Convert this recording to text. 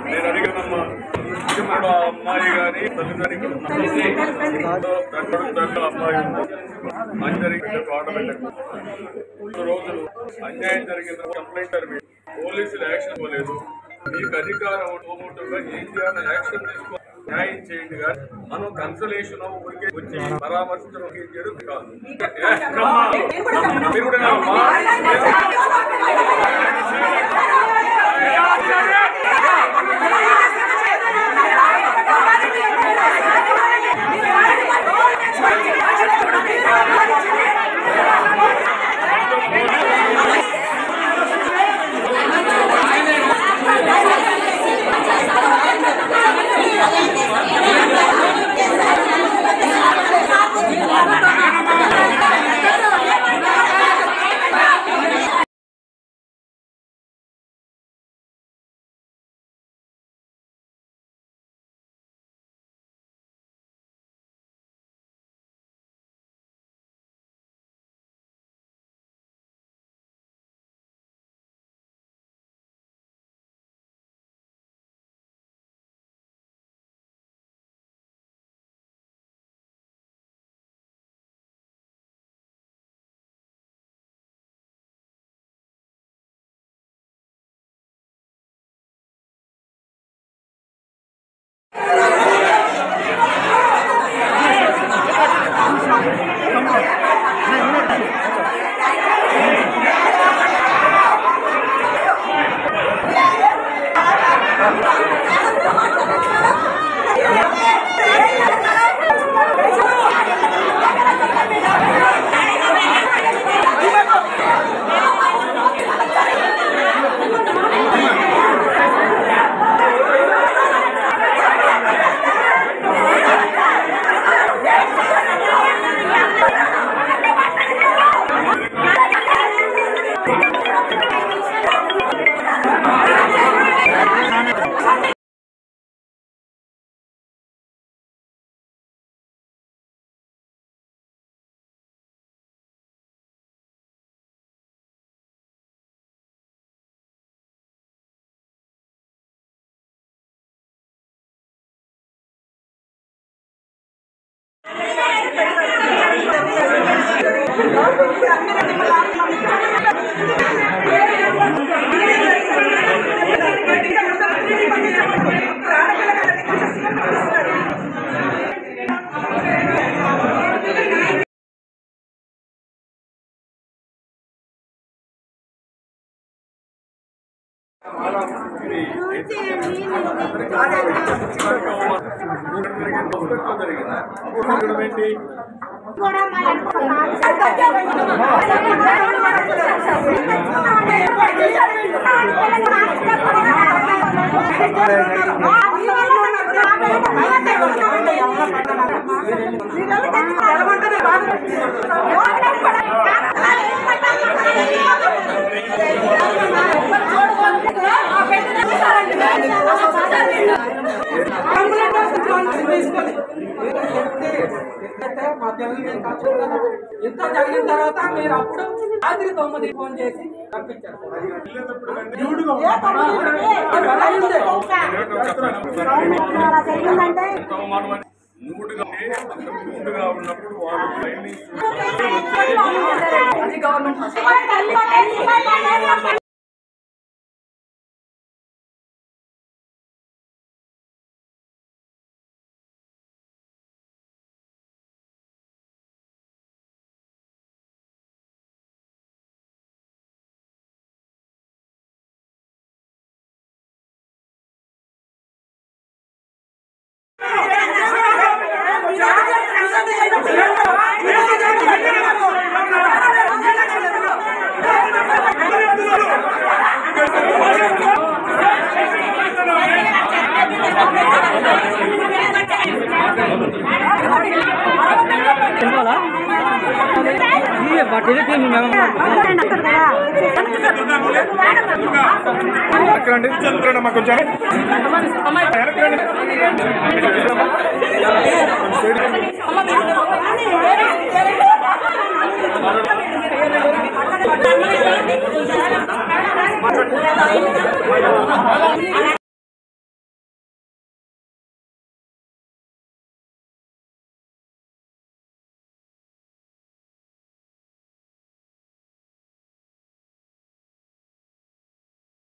నేను అడిగినమ్మా ఇది కూడా అమ్మాయి గాని తల్లిదండ్రికి తండ్రి అమ్మాయి ఉంది అందరికి ఆటోమేటిక్ మూడు రోజులు అన్యాయం జరిగిన కంప్లైంట్ జరిగి పోలీసులు యాక్షన్ ఇవ్వలేదు మీకు అధికారం టోమోటోగా ఏం చేయాలో యాక్షన్ తీసుకో న్యాయం చేయండి కానీ మనం కన్సలేషన్ ఊరికే వచ్చి పరామర్శించడం ఏం చేయడం కాదు ఏ, అమ్మా, మీరు కూడా అమ్మా. జరిగింది కూడా మా పిల్లల్ని మేము కాచుకుంటాము. ఇంత జరిగిన తర్వాత మీరు అప్పుడు రాత్రి తొమ్మిది ఫోన్ చేసి పంపించారు అలా అయింది. అలా జరిగిందంటే నూడుగా నూడుగా ఉన్నప్పుడు వాళ్ళు ట్రైనింగ్ అది గవర్నమెంట్ హాస్పిటల్. ఎక్కడండి ఎక్కడండి మాకు కొంచెం వెనక్కి రండి.